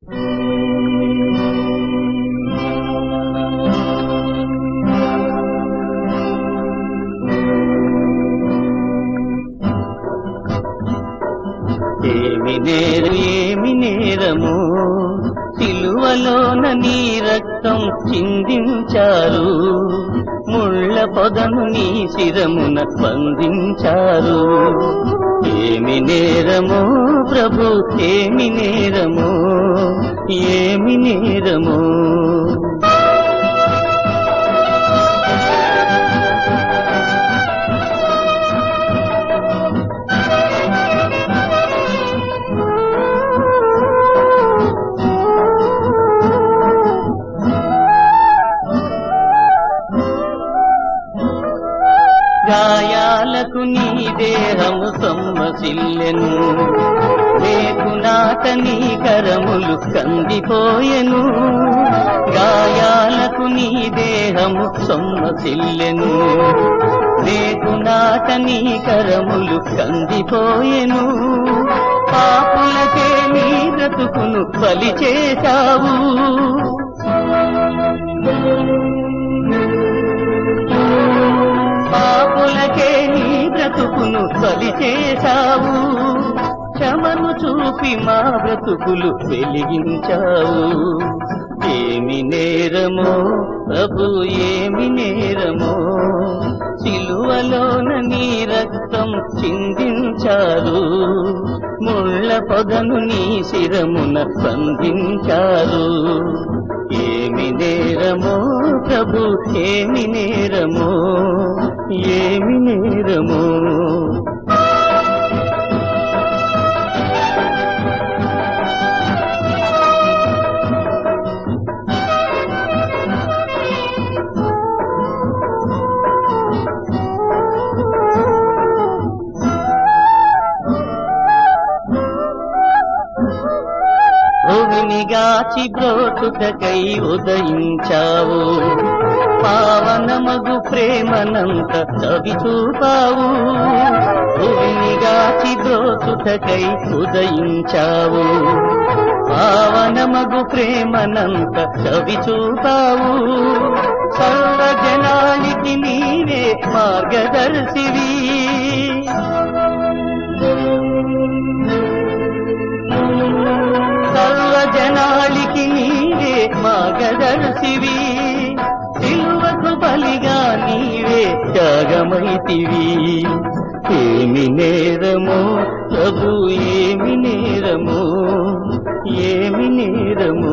ఏమి నేరు ఏమి నేరము సిలువలోన నీ రక్తం చిందించారు ముళ్ళ పొదను నీ శిరమున బంధించారు ఏమి నేరము ప్రభు ఏమి నేరము ఏమి నేరము గాయాలకు నీ దేహము సొమ్మసిల్లెను లేకునాట నీ కరములు కందిపోయెను గాయాలకు నీ దేహము సొమ్మసిల్లెను లేకునాట నీ కరములు కందిపోయెను పాపులకే నీ బ్రతుకును బలి చేశావు పాపులకే నీ బ్రతుకును బలి చేశావు క్షమను చూపి మా బ్రతుకులు వెలిగించావు ఏమి నేరమో ప్రభు ఏమి నేరమో సిలువలోన నీ రక్తం చిందించారు ముళ్ళ పొదను నీ శిరమున బంధించారు ఏమి నేరమో ప్రభు ఏమి నేరమో ఏమి నేరమో భూమినిగాచి బ్రోతుటకై ఉదయించావు పావనమగు ప్రేమనంత చవి చూపావు భూమినిగాచి బ్రోతుటకై ఉదయించావు పావనమగు ప్రేమనంత చవి చూపావు సర్వజనానికి నీవే మార్గదర్శివి సర్వజనాళికి నీవే మార్గదర్శివి సిలువకు బలిగా నీవే త్యాగమైతివి ఏమి నేరమో ప్రభు ఏమి నేరమో ఏమి నేరమో